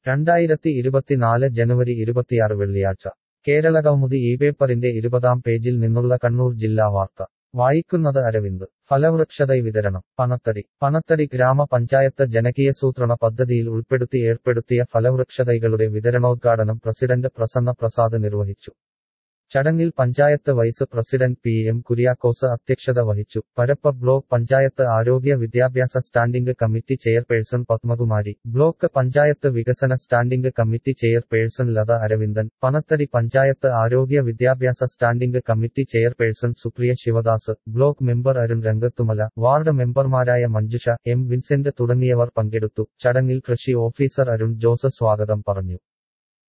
രണ്ടായിരത്തി ഇരുപത്തിനാല് ജനുവരി ഇരുപത്തിയാറ് വെള്ളിയാഴ്ച കേരളകൗമുദി ഈ പേപ്പറിന്റെ ഇരുപതാം പേജിൽ നിന്നുള്ള കണ്ണൂർ ജില്ലാ വാർത്ത വായിക്കുന്നത് അരവിന്ദ് ഫലവൃക്ഷതൈ വിതരണം പനത്തടി പനത്തടി ഗ്രാമപഞ്ചായത്ത് ജനകീയസൂത്രണ പദ്ധതിയിൽ ഉൾപ്പെടുത്തി ഏർപ്പെടുത്തിയ ഫലവൃക്ഷതൈകളുടെ വിതരണോദ്ഘാടനം പ്രസിഡന്റ് പ്രസന്ന പ്രസാദ് നിർവഹിച്ചു ചടങ്ങിൽ panchayat vice president P M Kuriakose അധ്യക്ഷത വഹിച്ചു പരപ്പ ബ്ലോക്ക് പഞ്ചായത്ത് ആരോഗ്യ വിദ്യാഭ്യാസ standing committee chairperson Padmakumari block panchayat വികസന standing committee chairperson Latha Aravindan Panathady panchayat ആരോഗ്യ വിദ്യാഭ്യാസ standing committee chairperson Supriya Sivadas block member Arun Rangathumala ward മെമ്പർമാരായ മഞ്ജുഷ എം വിൻസെന്റ് തുടങ്ങിയവർ പങ്കെടുത്തു ചടങ്ങിൽ കൃഷി ഓഫീസർ അരുൺ ജോസ് സ്വാഗതം പറഞ്ഞു